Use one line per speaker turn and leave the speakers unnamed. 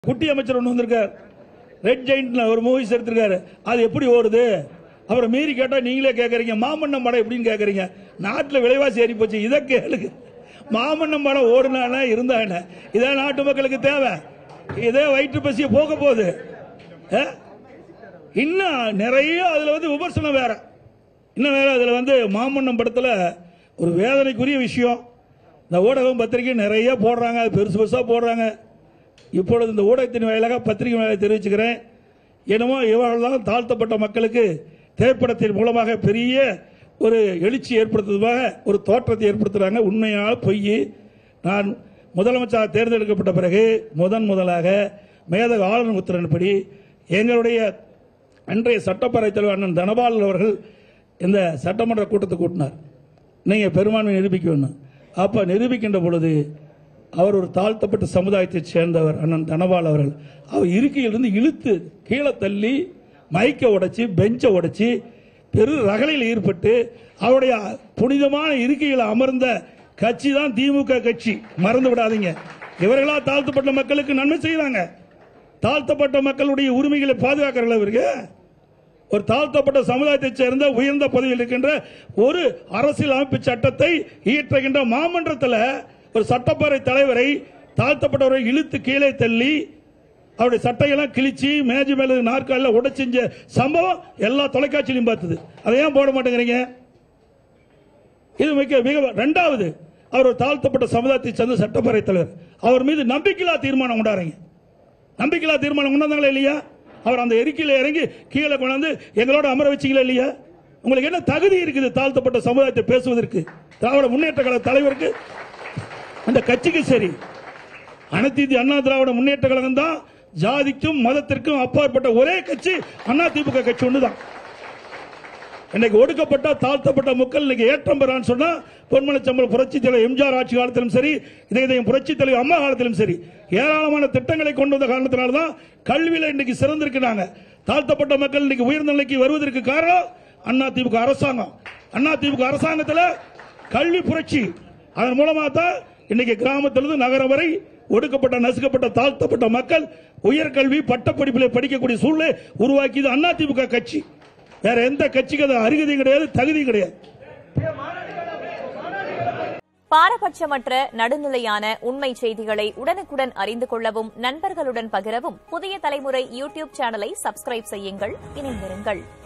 குட்டி அமைச்சர் ஒன்று வந்திருக்கார் ரெட் ஜெயின்ட்ல ஒரு மூவிஸ் எடுத்திருக்காரு அது எப்படி ஓடுது அப்புறம் மீறி கேட்டா நீங்களே கேட்கறீங்க மாமன்னம் படம் எப்படின்னு கேட்கறீங்க நாட்டில் விலைவாசி ஏறி போச்சு இதை கேளுங்க மாமன்னம் படம் ஓடுனானே இருந்தா என்ன இதான் நாட்டு மக்களுக்கு தேவை இதே வயிற்று பசிய போக போகுது ஆ? இன்னும் நிறைய அதுல வந்து விமர்சனம் வேற இன்னும் வேற அதுல வந்து மாமன்னம் படத்துல ஒரு வேதனைக்குரிய விஷயம் இந்த ஊடகம் பத்திரிகை நிறைய போடுறாங்க அது பெருசு பெருசா போடுறாங்க இப்பொழுது இந்த ஊடகத்தின் வாயிலாக பத்திரிகை வாயிலாக தெரிவிச்சுக்கிறேன் என்னமோ இவர்கள் தான் தாழ்த்தப்பட்ட மக்களுக்கு திரைப்படத்தின் மூலமாக பெரிய ஒரு எழுச்சி ஏற்படுத்துவதாக ஒரு தோற்றத்தை ஏற்படுத்துறாங்க உண்மையான பொய் நான் முதலமைச்சர் தேர்ந்தெடுக்கப்பட்ட பிறகு முதன் முதலாக மேதக ஆளுநர் உத்தரவின்படி எங்களுடைய அன்றைய சட்டப்பேரவைத் தலைவர் அண்ணன் தனபாலன் அவர்கள் இந்த சட்டமன்ற கூட்டத்தை கூட்டினார் நீங்க பெரும்பான்மை நிரூபிக்க வேணும் அப்ப நிரூபிக்கின்ற பொழுது அவர் ஒரு தாழ்த்தப்பட்ட சமுதாயத்தைச் சேர்ந்தவர் அண்ணன் தனபால் அவர்கள் அவர் இருக்கையிலிருந்து இழுத்து கீழே தள்ளி மைக்கை உடைச்சு பெஞ்சை உடைச்சு பெரு ரகலையில் ஈடுபட்டு அவருடைய புனிதமான இருக்கையில் அமர்ந்த கட்சி தான் திமுக கட்சி மறந்து விடாதீங்க இவர்களா தாழ்த்தப்பட்ட மக்களுக்கு நன்மை செய்யறாங்க தாழ்த்தப்பட்ட மக்களுடைய உரிமைகளை பாதுகாக்கிறார்கள் இவருக்கு ஒரு தாழ்த்தப்பட்ட சமுதாயத்தைச் சேர்ந்த உயர்ந்த பதவியில் இருக்கின்ற ஒரு அரசியல் அமைப்பு சட்டத்தை இயற்றுகின்ற மாமன்றத்தில் ஒரு சட்டப்பேரவை தலைவரை தாழ்த்தப்பட்டவரை இழுத்து கீழே தள்ளி அவருடைய சட்டையெல்லாம் கிழிச்சு மேஜ் மேல நாற்காலில் உடைச்சிஞ்ச சம்பவம் எல்லா தொலைக்காட்சியிலும் பார்த்தது அதை ஏன் போட மாட்டேங்கிறீங்க இது மிக மிக ரெண்டாவது அவர் ஒரு தாழ்த்தப்பட்ட சமுதாயத்தை சேர்ந்த சட்டப்பேரவை தலைவர் அவர் மீது நம்பிக்கையில்லா தீர்மானம் கொண்டாடுறீங்க நம்பிக்கையில்லா தீர்மானம் கொண்டாந்தாங்களா இல்லையா அவர் அந்த எரிக்கையில் இறங்கி கீழே கொண்டாந்து எங்களோட அமர வச்சீங்களா இல்லையா உங்களுக்கு என்ன தகுதி இருக்குது தாழ்த்தப்பட்ட சமுதாயத்தை பேசுவதற்கு திராவிட முன்னேற்ற கழக தலைவருக்கு அந்த கட்சிக்கு சரி அனைத்து இந்திய அண்ணா திராவிட முன்னேற்ற கழகம் தான் ஜாதிக்கும் மதத்திற்கும் அப்பாற்பட்ட ஒரே கட்சி அண்ணா திமுக கட்சி ஒண்ணுதான் இன்னைக்கு ஒடுக்கப்பட்ட தாழ்த்தப்பட்ட மக்கள் இன்னைக்கு ஏற்றம் பெறான்னு சொன்னா பொன்மலைச்சம்பல் புரட்சி தலைவர் எம்ஜிஆர் ஆட்சி காலத்திலும் சரி இதே இதயம் புரட்சி தலைவர் அம்மா காலத்திலும் சரி ஏராளமான திட்டங்களை கொண்டு வந்த காரணத்தினால தான் கல்வியில இன்னைக்கு சிறந்திருக்கிறாங்க தாழ்த்தப்பட்ட மக்கள் இன்னைக்கு உயர்ந்த நிலைக்கு வருவதற்கு காரணம் அண்ணா திமுக அரசாங்கம் அண்ணா திமுக அரசாங்கத்தில் கல்வி புரட்சி அதன் மூலமா தான் இன்னைக்கு கிராமத்திலிருந்து நகரம் வரை ஒடுக்கப்பட்ட நசுக்கப்பட்ட தாழ்த்தப்பட்ட மக்கள் உயர்கல்வி பட்டப்படிப்பிலே படிக்கக்கூடிய சூழ்நிலை உருவாக்கியது அண்ணா திமுக கட்சி வேற எந்த கட்சிக்கு அது அருகதையும் கிடையாது தகுதியும் கிடையாது
பாரபட்சமற்ற நடுநிலையான உண்மை செய்திகளை உடனுக்குடன் அறிந்து கொள்ளவும் நண்பர்களுடன் பகிரவும் புதிய தலைமுறை யூடியூப் சேனலை சப்ஸ்கிரைப் செய்யுங்கள் இணைந்திருங்கள்